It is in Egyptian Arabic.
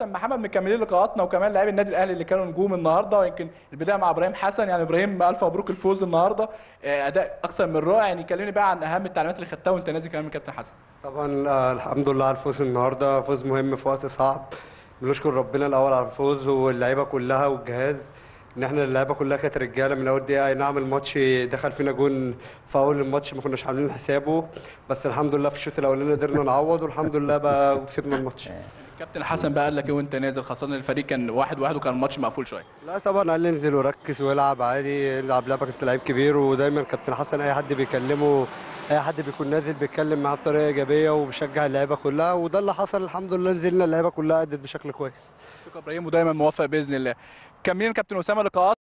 محمد مكملين لقاءاتنا وكمان لاعبي النادي الاهلي اللي كانوا نجوم النهارده ويمكن البدايه مع ابراهيم حسن يعني ابراهيم الف مبروك الفوز النهارده آه، اداء اكثر من رائع يعني كلمني بقى عن اهم التعليمات اللي خدتها وانت نازل كمان من كابتن حسن طبعا آه، الحمد لله على الفوز النهارده فوز مهم في وقت صعب بنشكر ربنا الاول على الفوز واللعيبه كلها والجهاز ان احنا اللعيبه كلها كانت رجاله من اول دقيقه اي نعم الماتش دخل فينا جون في اول الماتش ما كناش عاملين حسابه بس الحمد لله في الشوط الاولاني قدرنا نعوض والحمد لله بقى كسبنا الماتش كابتن حسن بقى قال لك ايه وانت نازل خاصه ان الفريق كان واحد واحد وكان الماتش مقفول شويه لا طبعا قال لي انزل وركز والعب عادي العب لعبك انت لعيب كبير ودايما كابتن حسن اي حد بيكلمه اي حد بيكون نازل بيتكلم معاه بطريقه ايجابيه وبيشجع اللعيبه كلها وده اللي حصل الحمد لله نزلنا اللعيبه كلها ادت بشكل كويس شكرا ابراهيم ودايما موفق باذن الله كملين كابتن اسامه لقاءات